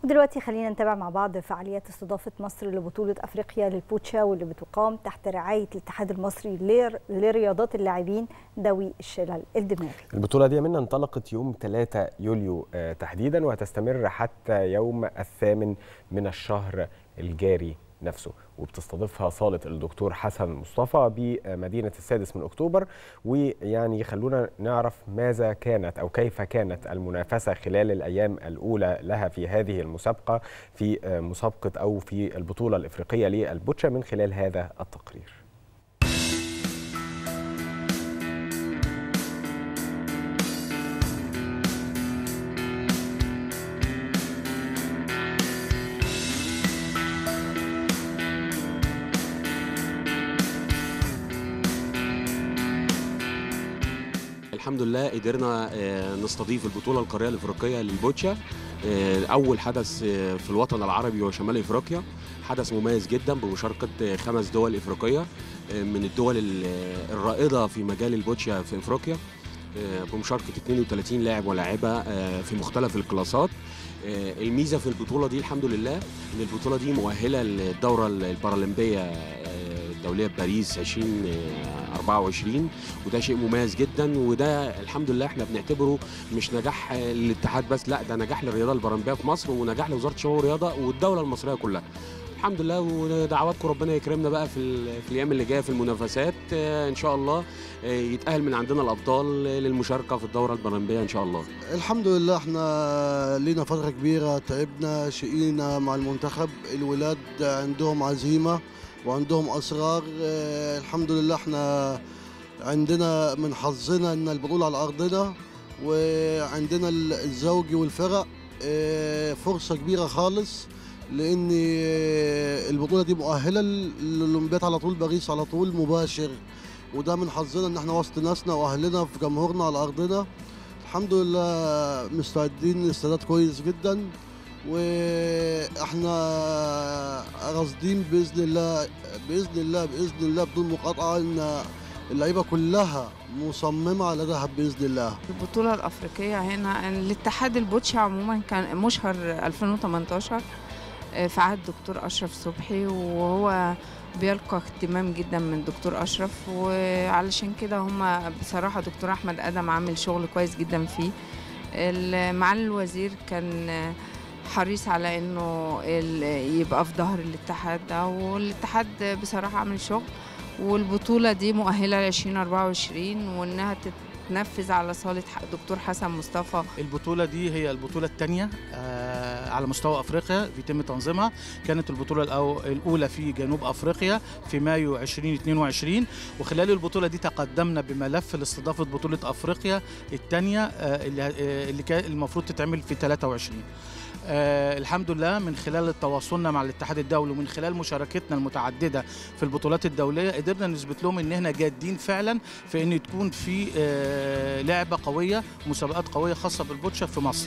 ودلوقتي خلينا نتابع مع بعض فعاليات استضافة مصر لبطولة أفريقيا للبوتشا واللي بتقام تحت رعاية الاتحاد المصري لرياضات اللاعبين ذوي الشلل الدماغي البطولة دي منا انطلقت يوم 3 يوليو تحديدا وهتستمر حتى يوم الثامن من الشهر الجاري نفسه وبتستضيفها صالة الدكتور حسن مصطفى بمدينة السادس من أكتوبر ويعني خلونا نعرف ماذا كانت أو كيف كانت المنافسة خلال الأيام الأولى لها في هذه المسابقة في مسابقة أو في البطولة الإفريقية للبوتشا من خلال هذا التقرير الحمد لله قدرنا نستضيف البطولة القارية الإفريقية للبوتشا أول حدث في الوطن العربي وشمال إفريقيا حدث مميز جدا بمشاركة خمس دول إفريقية من الدول الرائدة في مجال البوتشا في إفريقيا بمشاركة 32 لاعب ولاعبة في مختلف الكلاسات الميزة في البطولة دي الحمد لله إن البطولة دي مؤهلة للدورة البارالمبية الدوليه باريس 2024 وده شيء مميز جدا وده الحمد لله احنا بنعتبره مش نجاح للاتحاد بس لا ده نجاح للرياضه البارالمبيه في مصر ونجاح لوزاره الشباب والرياضه والدوله المصريه كلها الحمد لله ودعواتكم ربنا يكرمنا بقى في, في الايام اللي جايه في المنافسات ان شاء الله يتاهل من عندنا الابطال للمشاركه في الدوره البارالمبيه ان شاء الله الحمد لله احنا لينا فتره كبيره تعبنا شقينا مع المنتخب الولاد عندهم عزيمه وعندهم اسرار اه الحمد لله احنا عندنا من حظنا ان البطوله على ارضنا وعندنا الزوجي والفرق اه فرصه كبيره خالص لان البطوله دي مؤهله للاولمبياد على طول باريس على طول مباشر وده من حظنا ان احنا وسط ناسنا واهلنا في جمهورنا على ارضنا الحمد لله مستعدين استعداد كويس جدا واحنا راصدين باذن الله باذن الله باذن الله بدون مقاطعه ان اللعيبه كلها مصممه على ذهب باذن الله البطوله الافريقيه هنا الاتحاد البوتشي عموما كان مشهر 2018 في عهد الدكتور اشرف صبحي وهو بيلقى اهتمام جدا من الدكتور اشرف وعلشان كده هم بصراحه دكتور احمد ادم عامل شغل كويس جدا فيه معالي الوزير كان حريص على انه يبقى في ظهر الاتحاد ده والاتحاد بصراحه عامل شغل والبطوله دي مؤهله ل 2024 وانها تتنفذ على صاله دكتور حسن مصطفى البطوله دي هي البطوله الثانيه على مستوى افريقيا بيتم تنظيمها كانت البطوله الاولى في جنوب افريقيا في مايو 2022 وخلال البطوله دي تقدمنا بملف لاستضافه بطوله افريقيا الثانيه اللي كان المفروض تتعمل في 23 آه الحمد لله من خلال تواصلنا مع الاتحاد الدولي ومن خلال مشاركتنا المتعدده في البطولات الدوليه قدرنا نثبت لهم ان احنا جادين فعلا في ان تكون في آه لعبه قويه مسابقات قويه خاصه بالبوتشا في مصر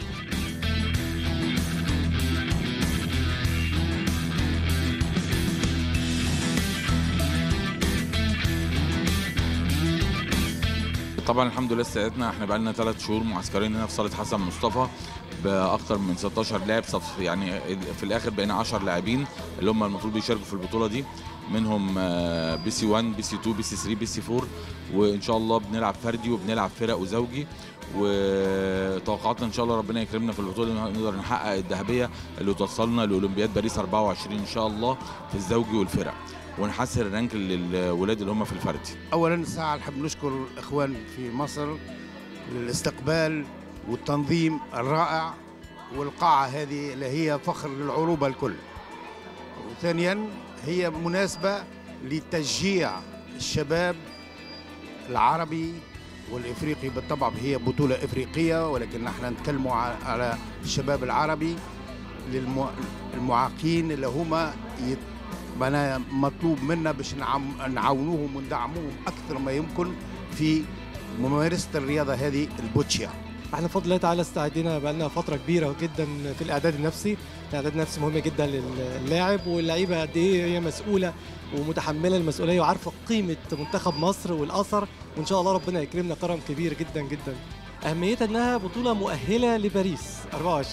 طبعا الحمد لله استعدادنا احنا بقى لنا ثلاث شهور معسكرين هنا في صاله حسن مصطفى باكثر من 16 لاعب صف يعني في الاخر بقينا 10 لاعبين اللي هم المفروض بيشاركوا في البطوله دي منهم بي سي 1 بي سي 2 بي سي 3 بي سي 4 وان شاء الله بنلعب فردي وبنلعب فرق وزوجي وتوقعاتنا ان شاء الله ربنا يكرمنا في البطوله نقدر نحقق الذهبيه اللي توصلنا لاولمبياد باريس 24 ان شاء الله في الزوجي والفرق ونحسن الرانك للولاد اللي هم في الفردي اولا الساعه نحب نشكر الاخوان في مصر للاستقبال والتنظيم الرائع والقاعة هذه اللي هي فخر للعروبة الكل وثانيا هي مناسبة لتشجيع الشباب العربي والإفريقي بالطبع هي بطولة إفريقية ولكن نحن نتكلم على الشباب العربي للمعاقين اللي هما يت... مطلوب منا باش نعاونوهم وندعموهم أكثر ما يمكن في ممارسة الرياضة هذه البوتشيا احنا بفضل الله تعالى استعدينا بقى لنا فتره كبيره جدا في الاعداد النفسي الاعداد النفسي مهم جدا للاعب واللعيبه قد ايه هي مسؤوله ومتحمله المسؤوليه وعارفه قيمه منتخب مصر والاثر وان شاء الله ربنا يكرمنا كرم كبير جدا جدا اهميتها انها بطوله مؤهله لباريس 24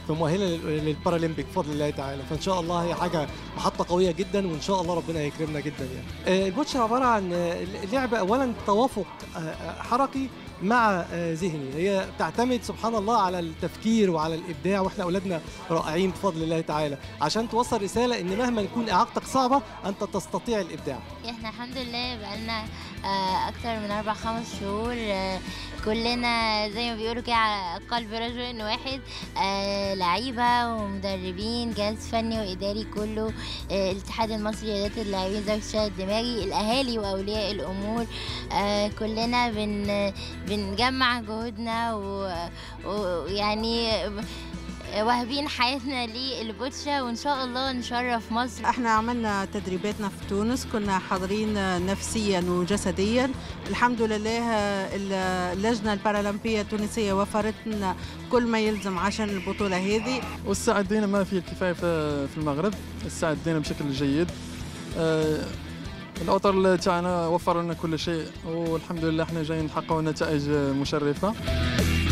في مؤهله لل- للبارالمبيك بفضل الله تعالى فان شاء الله هي حاجه محطه قويه جدا وان شاء الله ربنا يكرمنا جدا يعني آه، البوتشر عباره عن آه، لعبه اولا توافق آه، آه، حركي مع آه، ذهني هي تعتمد سبحان الله على التفكير وعلى الابداع واحنا اولادنا رائعين بفضل الله تعالى عشان توصل رساله ان مهما يكون اعاقتك صعبه انت تستطيع الابداع احنا الحمد لله بقالنا آه، اكتر من اربع خمس شهور آه، كلنا زي ما بيقولوا كده على قلب رجل واحد آه، لعيبه ومدربين جهاز فني واداري كله آه، الاتحاد المصري لرياضه اللاعبين ذوي الشلل الدماغي الاهالي واولياء الامور آه، كلنا بن بنجمع جهودنا و- ويعني واهبين حياتنا للبوتشا وان شاء الله نشرف مصر احنا عملنا تدريباتنا في تونس كنا حاضرين نفسيا وجسديا الحمد لله اللجنه البارالمبيه التونسيه وفرت لنا كل ما يلزم عشان البطوله هذه واستعدينا ما فيه الكفايه في في المغرب استعدينا بشكل جيد آه، الاوتر تاعنا وفر لنا كل شيء والحمد لله احنا جايين نحققوا نتائج مشرفه